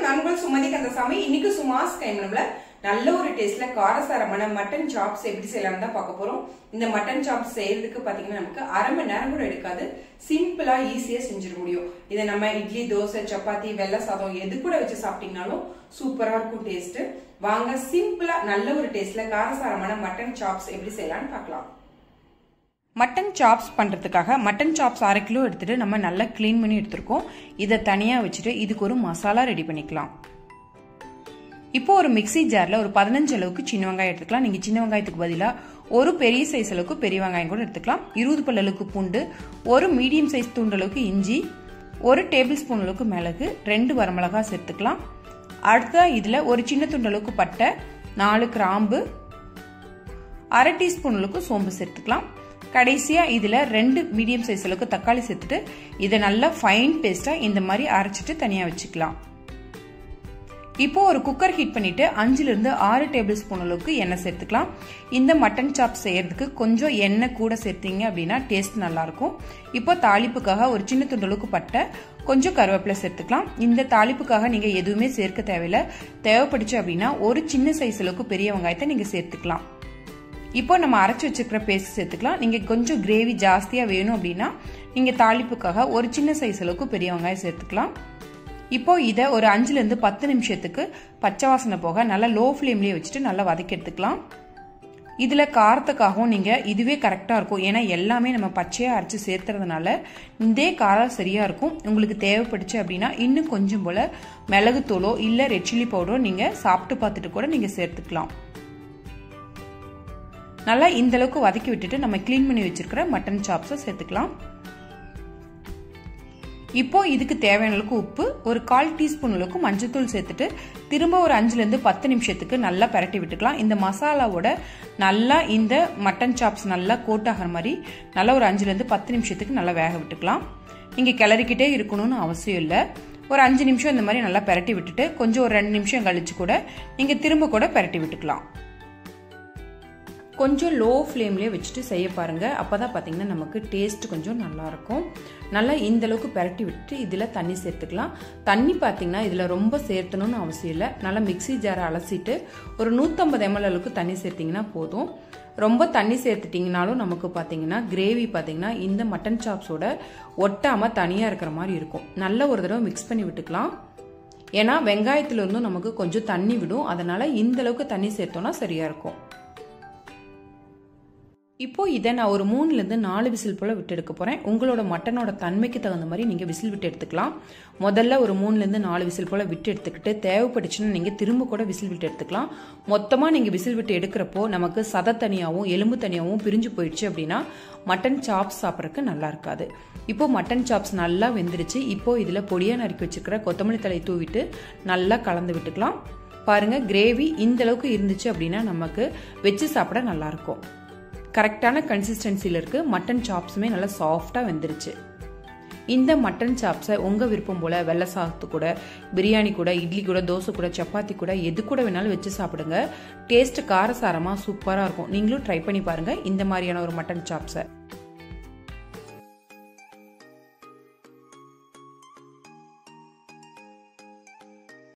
நான் உங்கள் சுமதி கந்தசாமி இன்னைக்கு சுமாஸ் கைமணம்ல நல்ல ஒரு டேஸ்ட்ல காரசாரமான மட்டன் சாப்ஸ் எப்படி செய்யலாம் தான் பார்க்க போறோம் இந்த மட்டன் சாப்ஸ் செய்யறதுக்கு பாத்தீங்கன்னா நமக்கு அரை மணி நேரம் கூட எடுக்காது சிம்பிளா ஈஸியா செஞ்சிட முடியும் இதை நம்ம இட்லி தோசை சப்பாத்தி வெள்ளை சாதம் எது கூட வச்சு சாப்பிட்டீங்கனாலும் சூப்பரா இருக்கும் டேஸ்ட் வாங்க சிம்பிளா நல்ல ஒரு டேஸ்ட்ல காரசாரமான மட்டன் சாப்ஸ் எப்படி செய்யலாம்னு பார்க்கலாம் மட்டன் சாப்ஸ் பண்ணுறதுக்காக மட்டன் சாப்ஸ் அரை கிலோ எடுத்துட்டு நம்ம நல்லா க்ளீன் பண்ணி எடுத்துருக்கோம் இதை தனியாக வச்சுட்டு இதுக்கு ஒரு மசாலா ரெடி பண்ணிக்கலாம் இப்போ ஒரு மிக்சி ஜாரில் ஒரு பதினஞ்சு அளவுக்கு சின்ன வெங்காயம் எடுத்துக்கலாம் நீங்கள் சின்ன வெங்காயத்துக்கு பதிலாக ஒரு பெரிய சைஸ் அளவுக்கு பெரிய வெங்காயம் கூட எடுத்துக்கலாம் இருபது பல் அளவுக்கு பூண்டு ஒரு மீடியம் சைஸ் தூண்டு அளவுக்கு இஞ்சி ஒரு டேபிள் ஸ்பூன் அளவுக்கு மிளகு ரெண்டு வரமிளகா சேர்த்துக்கலாம் அடுத்த இதில் ஒரு சின்ன துண்டு அளவுக்கு பட்டை நாலு கிராம்பு அரை டீஸ்பூன் அளவுக்கு சோம்பு சேர்த்துக்கலாம் கடைசியாக இதில் ரெண்டு மீடியம் சைஸ் அளவுக்கு தக்காளி சேர்த்துட்டு இதை நல்லா ஃபைன் பேஸ்ட்டாக இந்த மாதிரி அரைச்சிட்டு தனியாக வச்சுக்கலாம் இப்போ ஒரு குக்கர் ஹீட் பண்ணிட்டு அஞ்சுலேருந்து ஆறு டேபிள் ஸ்பூன் அளவுக்கு எண்ணெய் சேர்த்துக்கலாம் இந்த மட்டன் சாப் செய்யறதுக்கு கொஞ்சம் எண்ணெய் கூட சேர்த்தீங்க அப்படின்னா டேஸ்ட் நல்லாயிருக்கும் இப்போ தாளிப்புக்காக ஒரு சின்ன துண்டு அளவுக்கு பட்டை கொஞ்சம் கருவேப்பிலை சேர்த்துக்கலாம் இந்த தாளிப்புக்காக நீங்கள் எதுவுமே சேர்க்க தேவையில்லை தேவைப்படுச்சு அப்படின்னா ஒரு சின்ன சைஸ் அளவுக்கு பெரிய வெங்காயத்தை நீங்கள் சேர்த்துக்கலாம் இப்போ நம்ம அரைச்சி வச்சுருக்கிற பேஸ்ட் சேர்த்துக்கலாம் நீங்கள் கொஞ்சம் கிரேவி ஜாஸ்தியாக வேணும் அப்படின்னா நீங்கள் தாளிப்புக்காக ஒரு சின்ன சைஸ் அளவுக்கு பெரிய வெங்காயம் சேர்த்துக்கலாம் இப்போ இதை ஒரு அஞ்சுலேருந்து பத்து நிமிஷத்துக்கு பச்சை வாசனை போக நல்லா லோ ஃப்ளேம்லேயே வச்சுட்டு நல்லா வதக்கி எடுத்துக்கலாம் இதில் காரத்துக்காகவும் நீங்கள் இதுவே கரெக்டாக இருக்கும் ஏன்னா எல்லாமே நம்ம பச்சையாக அரைச்சி சேர்த்துறதுனால இதே காரம் சரியாக இருக்கும் உங்களுக்கு தேவைப்படுச்சு அப்படின்னா இன்னும் கொஞ்சம் போல் மிளகுத்தூளோ இல்லை ரெட் சில்லி பவுடரோ நீங்கள் சாப்பிட்டு பார்த்துட்டு கூட நீங்கள் சேர்த்துக்கலாம் நல்லா இந்த அளவுக்கு வதக்கி விட்டுட்டு நம்ம க்ளீன் பண்ணி வச்சிருக்கிற மட்டன் சாப்ஸை சேர்த்துக்கலாம் இப்போ இதுக்கு தேவையான அளவுக்கு உப்பு ஒரு கால் டீஸ்பூன் அளவுக்கு மஞ்சத்தூள் சேர்த்துட்டு திரும்ப ஒரு அஞ்சுலேருந்து பத்து நிமிஷத்துக்கு நல்லா பரட்டி விட்டுக்கலாம் இந்த மசாலாவோட நல்லா இந்த மட்டன் சாப்ஸ் நல்லா கோட் ஆகிற மாதிரி நல்லா ஒரு அஞ்சுலேருந்து பத்து நிமிஷத்துக்கு நல்லா வேக விட்டுக்கலாம் நீங்கள் கிளறிக்கிட்டே இருக்கணும்னு அவசியம் இல்லை ஒரு அஞ்சு நிமிஷம் இந்த மாதிரி நல்லா பரட்டி விட்டுட்டு கொஞ்சம் ஒரு ரெண்டு நிமிஷம் கழிச்சு கூட நீங்கள் திரும்ப கூட பரட்டி விட்டுக்கலாம் கொஞ்சம் லோ ஃப்ளேம்லேயே வச்சுட்டு செய்ய பாருங்கள் அப்போ தான் பார்த்தீங்கன்னா நமக்கு டேஸ்ட் கொஞ்சம் நல்லாயிருக்கும் நல்லா இந்த அளவுக்கு பரட்டி விட்டு இதில் தண்ணி சேர்த்துக்கலாம் தண்ணி பார்த்தீங்கன்னா இதில் ரொம்ப சேர்த்தணும்னு அவசியம் இல்லை நல்லா மிக்சி ஜாரை அலசிட்டு ஒரு நூற்றம்பது எம்எல் அளவுக்கு தண்ணி சேர்த்திங்கன்னா போதும் ரொம்ப தண்ணி சேர்த்துட்டிங்கனாலும் நமக்கு பார்த்தீங்கன்னா கிரேவி பார்த்தீங்கன்னா இந்த மட்டன் சாப்ஸோட ஒட்டாமல் தனியாக இருக்கிற மாதிரி இருக்கும் நல்ல ஒரு தடவை மிக்ஸ் பண்ணி விட்டுக்கலாம் ஏன்னா வெங்காயத்துலேருந்தும் நமக்கு கொஞ்சம் தண்ணி விடும் அதனால் இந்த அளவுக்கு தண்ணி சேர்த்தோன்னா சரியாக இருக்கும் இப்போ இதை நான் ஒரு மூணுலேருந்து நாலு விசில் போல் விட்டு எடுக்க போகிறேன் உங்களோட மட்டனோட தன்மைக்கு தகுந்த மாதிரி நீங்கள் விசில் விட்டு எடுத்துக்கலாம் முதல்ல ஒரு மூணுலேருந்து நாலு விசில் போல் விட்டு எடுத்துக்கிட்டு தேவைப்பட்டுச்சுன்னா நீங்கள் திரும்ப கூட விசில் விட்டு எடுத்துக்கலாம் மொத்தமாக நீங்கள் விசில் விட்டு எடுக்கிறப்போ நமக்கு சத தனியாகவும் எலும்பு தனியாகவும் பிரிஞ்சு போயிடுச்சு அப்படின்னா மட்டன் சாப்ஸ் சாப்பிட்றதுக்கு நல்லா இருக்காது இப்போ மட்டன் சாப்ஸ் நல்லா வெந்துருச்சு இப்போ இதில் பொடியாக நறுக்கி வச்சுருக்கிற கொத்தமல்லி தலை தூவிட்டு நல்லா கலந்து விட்டுக்கலாம் பாருங்கள் கிரேவி இந்த அளவுக்கு இருந்துச்சு அப்படின்னா நமக்கு வச்சு சாப்பிட நல்லாயிருக்கும் கரெக்டான கன்சிஸ்டன்சியில் இருக்குது மட்டன் சாப்ஸுமே நல்லா சாஃப்டாக வெந்துருச்சு இந்த மட்டன் சாப்ஸை உங்கள் விருப்பம் போல் வெள்ளை சாதத்து கூட பிரியாணி கூட இட்லி கூட தோசை கூட சப்பாத்தி கூட எது கூட வேணாலும் வச்சு சாப்பிடுங்க டேஸ்ட் காரசாரமாக சூப்பராக இருக்கும் நீங்களும் ட்ரை பண்ணி பாருங்கள் இந்த மாதிரியான ஒரு மட்டன் சாப்ஸை